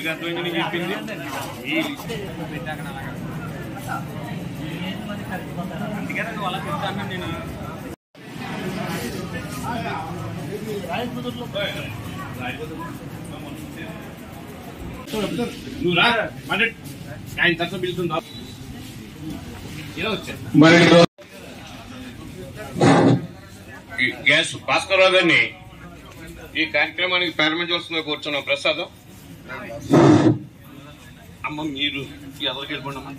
మీకు అర్థమైంది నేను చెప్పింది అందుకనే నువ్వు అలా చెప్తాను నేను నువ్వు రా అంటే ఆయన తక్కువ పిలుతుందా ఇలా వచ్చా మరి ఈరోజు ఈ గ్యాస్ భాస్కర్రావు గారిని ఈ కార్యక్రమానికి ప్రారంభించవలసిందిగా కూర్చున్నాం ప్రసాదం అమ్మ మీరు ఎవరికి వెళ్ళిపోండి అమ్మ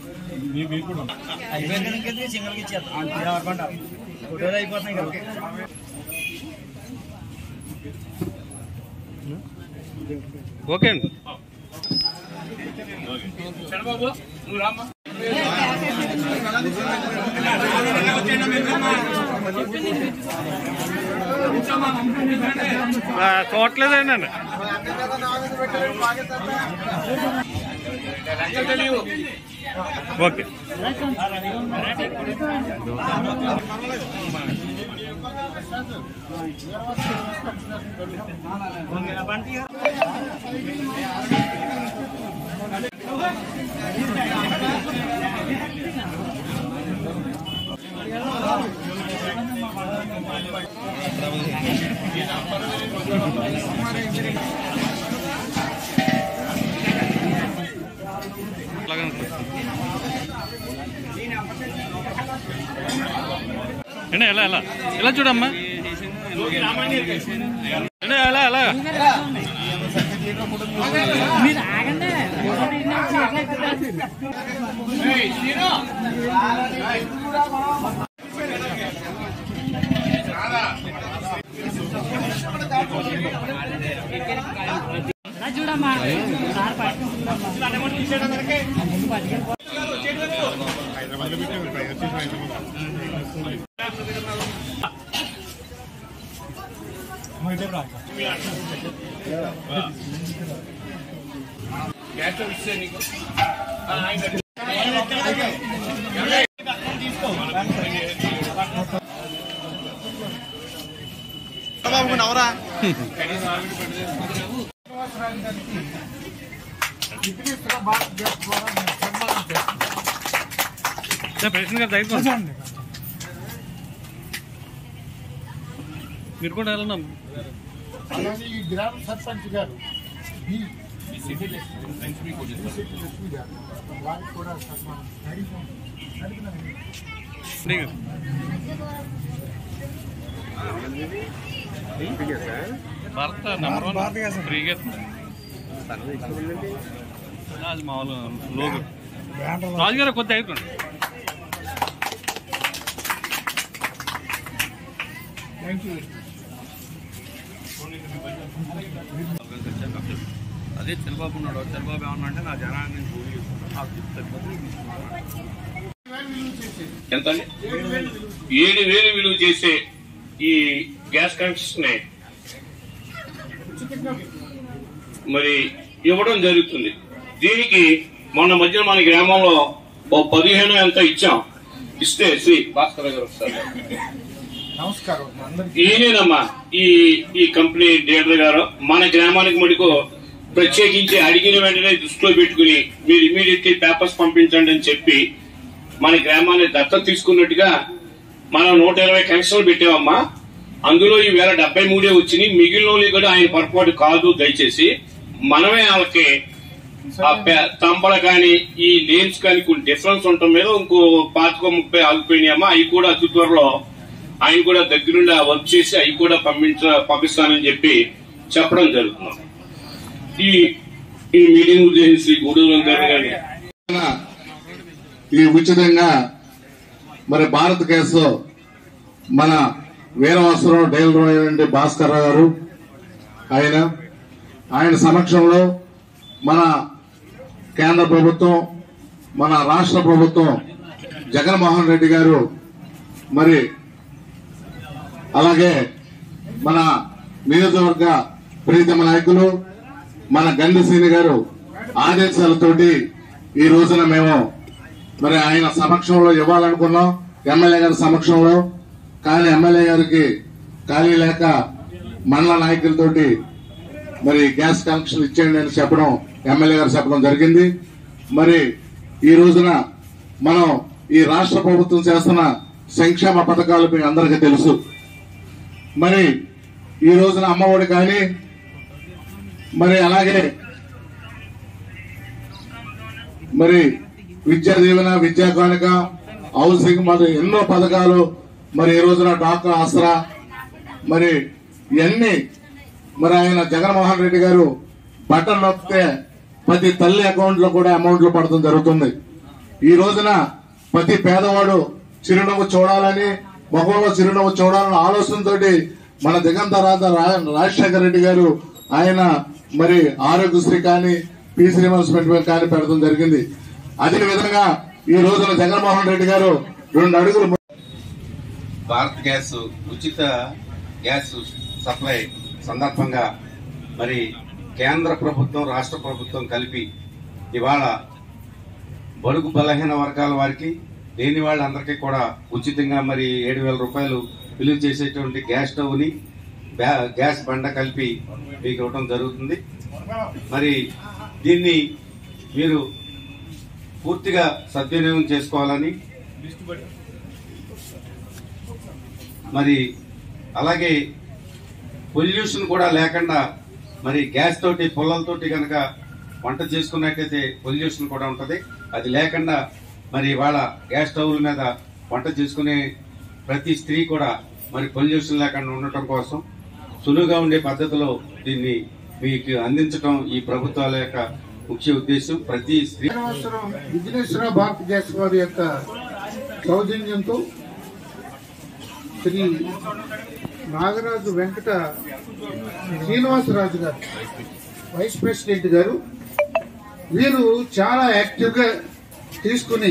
అయిపోయింది సింగిల్కి ఇచ్చేస్తాం ఎవరికంటే ఫోటోలు అయిపోతున్నాయి కదా ఓకే అండి చంద్రబాబు నువ్వు రామ్మా చూడలేదండి ఓకే అంటే ఎలా ఎలా ఎలా చూడమ్మా అంటే ఎలా ఎలా మీరు ఆగండి చూడమ్మా సార్ ప్రెసిడెంట్ గారు దగ్గర మీరు కూడా వెళ్ళండి అలాగే ఈ గ్రామ సర్పంచ్ గారు బి లక్ష్మి గారు వారికి కూడా సన్మానం అడిగినాను. భారత నెంబర్ వన్ ఫ్రీగా అది మామూలు లోగు రాజుగారు కొద్ది అయిపోండి అదే చంద్రబాబు ఉన్నాడు చంద్రబాబు ఏమన్నా అంటే నా జనాన్ని భూమి చేసుకుంటాను నాకు చెప్తాను ఎంత అండి ఏడు వేలు విలువ చేసే ఈ గ్యాస్ కనెక్షన్ మరి ఇవ్వడం జరుగుతుంది దీనికి మొన్న మధ్యన మన గ్రామంలో ఓ పదిహేను ఎంత ఇచ్చాం ఇస్తే శ్రీ భాస్కర్ గారు వస్తారు నమస్కారం అందరికీ ఈయనేనమ్మా ఈ ఈ కంపెనీ డీలర్ గారు మన గ్రామానికి మటుకు ప్రత్యేకించి అడిగిన వెంటనే దృష్టిలో పెట్టుకుని మీరు ఇమీడియట్లీ పేపర్స్ పంపించండి అని చెప్పి మన గ్రామాన్ని దత్తత తీసుకున్నట్టుగా మనం నూట ఇరవై కనెక్షన్లు పెట్టామమ్మా అందులో ఈ వేల డెబ్బై మూడే వచ్చినాయి మిగిలిన కూడా ఆయన పొరపాటు కాదు దయచేసి మనమే వాళ్ళకి ఆ పే- తంబల కానీ ఈ లేన్స్ కానీ కొన్ని డిఫరెన్స్ ఉండటం మీద ఇంకో పాతికో ముప్పై ఆగిపోయినాయమ్మా అవి కూడా అతి త్వరలో ఆయన కూడా దగ్గరుండి ఆ వర్క్ చేసి అవి కూడా పంపించ పంపిస్తానని చెప్పి చెప్పడం జరుగుతుంది ఈ ఈ మీటింగ్ ఉద్దేశించి శ్రీ గూడూరు వెంకట గారిని ఈ ఉచితంగా మరి భారత్ గ్యాస్ మన వీరవాసరావు డైలర్ అయినటువంటి భాస్కర్ రావు గారు ఆయన ఆయన సమక్షంలో మన కేంద్ర ప్రభుత్వం మన రాష్ట్ర ప్రభుత్వం జగన్మోహన్ రెడ్డి గారు మరి అలాగే మన నియోజకవర్గ ప్రీతమ నాయకులు మన గండిసీని గారు ఆదేశాలతోటి ఈ రోజున మేము మరి ఆయన సమక్షంలో ఇవ్వాలనుకున్నాం ఎమ్మెల్యే గారి సమక్షంలో కానీ ఎమ్మెల్యే గారికి ఖాళీ లేక మండల నాయకులతోటి మరి గ్యాస్ కనెక్షన్ ఇచ్చేయండి అని చెప్పడం ఎమ్మెల్యే గారు చెప్పడం జరిగింది మరి ఈ రోజున మనం ఈ రాష్ట్ర ప్రభుత్వం చేస్తున్న సంక్షేమ పథకాలు మీ అందరికీ తెలుసు మరి ఈ రోజున అమ్మఒడి కానీ మరి అలాగే మరి విద్యా దీవెన విద్యా కానుక హౌసింగ్ మరి ఎన్నో పథకాలు మరి ఈ రోజున డాక్టర్ ఆసరా మరి ఇవన్నీ మరి ఆయన జగన్మోహన్ రెడ్డి గారు బటన్ నొక్కితే ప్రతి తల్లి అకౌంట్ లో కూడా అమౌంట్లు పడటం జరుగుతుంది ఈ రోజున ప్రతి పేదవాడు చిరునవ్వు చూడాలని ముఖంలో చిరునవ్వు చూడాలన్న ఆలోచనతోటి మన దిగంత రాధ రా- రాజశేఖర రెడ్డి గారు ఆయన మరి ఆరోగ్యశ్రీ కానీ పీసీ రిమర్స్మెంట్ కానీ పెడతాం జరిగింది అదే విధంగా ఈ రోజున జగన్మోహన్ రెడ్డి గారు రెండు అడుగులు ము- భారత్ గ్యాస్ ఉచిత గ్యాస్ సప్లై సందర్భంగా మరి కేంద్ర ప్రభుత్వం రాష్ట్ర ప్రభుత్వం కలిపి ఇవాళ బడుగు బలహీన వర్గాల వారికి లేని వాళ్ళందరికీ కూడా ఉచితంగా మరి ఏడు వేల రూపాయలు విలువ చేసేటువంటి గ్యాస్ స్టవ్ ని బ్యా- గ్యాస్ బండ కలిపి మీకు ఇవ్వడం జరుగుతుంది మరి దీన్ని మీరు పూర్తిగా సద్వినియోగం చేసుకోవాలని మరి అలాగే పొల్యూషన్ కూడా లేకుండా మరి గ్యాస్ తోటి పుల్లలతోటి కనుక వంట చేసుకున్నట్టయితే పొల్యూషన్ కూడా ఉంటది అది లేకుండా మరి ఇవాళ గ్యాస్ స్టవ్ల మీద వంట చేసుకునే ప్రతి స్త్రీ కూడా మరి పొల్యూషన్ లేకుండా ఉండటం కోసం సులువుగా ఉండే పద్ధతిలో దీన్ని మీకు అందించడం ఈ ప్రభుత్వాల యొక్క ముఖ్య ఉద్దేశం ప్రతి స్త్రీ సంవత్సరం విఘ్నేశ్వర భారత్ గ్యాస్ వారి యొక్క సౌజన్యంతో శ్రీ నాగరాజు వెంకట శ్రీనివాసరాజు గారు వైస్ ప్రెసిడెంట్ గారు వీరు చాలా యాక్టివ్ గా తీసుకుని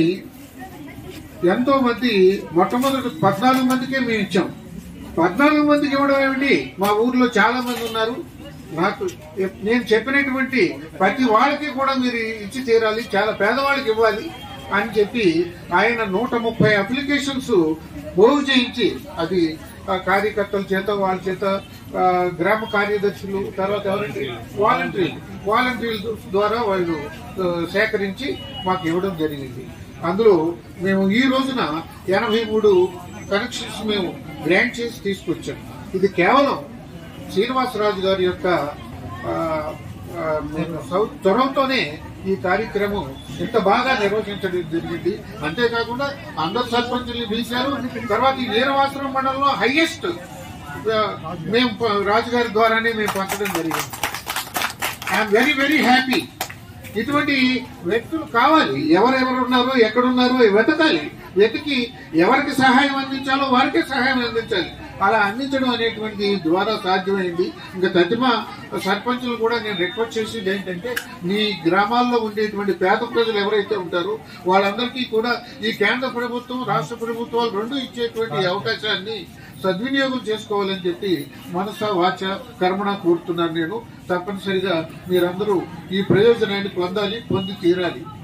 ఎంతో మంది మొట్టమొదటి పద్నాలుగు మందికే మేము ఇచ్చాం పద్నాలుగు మందికి ఇవ్వడం ఏమిటి మా ఊర్లో చాలా మంది ఉన్నారు నాకు ఎప్- నేను చెప్పినటువంటి ప్రతి వాళ్ళకి కూడా మీరు ఇచ్చి తీరాలి చాలా పేదవాళ్ళకి ఇవ్వాలి అని చెప్పి ఆయన నూట ముప్పై అప్లికేషన్స్ పోగు చేయించి అది ఆ కార్యకర్తల చేత వాళ్ళ చేత ఆ, గ్రామ కార్యదర్శులు తర్వాత ఎవరంటే వాలంటీర్లు వాలంటీర్ల ద్వారా వాళ్ళు ఆ, సేకరించి మాకు ఇవ్వడం జరిగింది అందులో మేము ఈ రోజున ఎనభై మూడు కనెక్షన్స్ మేము గ్రాంట్ చేసి తీసుకొచ్చాం ఇది కేవలం శ్రీనివాసరాజు గారి యొక్క ఆ, ఆ, నేను సౌ- చొరవతోనే ఈ కార్యక్రమం ఇంత బాగా నిర్వహించడం జరిగింది అంతేకాకుండా అందరు సర్పంచుల్ని పిలిచారు తర్వాత ఈ వీరవాసరం మండలంలో హైయెస్ట్ మేము ప- రాజుగారి ద్వారానే మేము పంచడం జరిగింది ఐఎమ్ వెరీ వెరీ హ్యాపీ ఇటువంటి వ్యక్తులు కావాలి ఎవరెవరు ఉన్నారో ఎక్కడున్నారో వెతకాలి వెతికి ఎవరికి సహాయం అందించాలో వారికే సహాయం అందించాలి అలా అందించడం అనేటువంటిది ద్వారా సాధ్యమైంది ఇంకా తదిమ సర్పంచులు కూడా నేను రిక్వెస్ట్ చేసేది ఏంటంటే మీ గ్రామాల్లో ఉండేటువంటి పేద ప్రజలు ఎవరైతే ఉంటారో వాళ్ళందరికీ కూడా ఈ కేంద్ర ప్రభుత్వం రాష్ట్ర ప్రభుత్వాలు రెండు ఇచ్చేటువంటి అవకాశాన్ని సద్వినియోగం చేసుకోవాలని చెప్పి మనస వాచ కర్మణ కోరుతున్నాను నేను తప్పనిసరిగా మీరందరూ ఈ ప్రయోజనాన్ని పొందాలి పొంది తీరాలి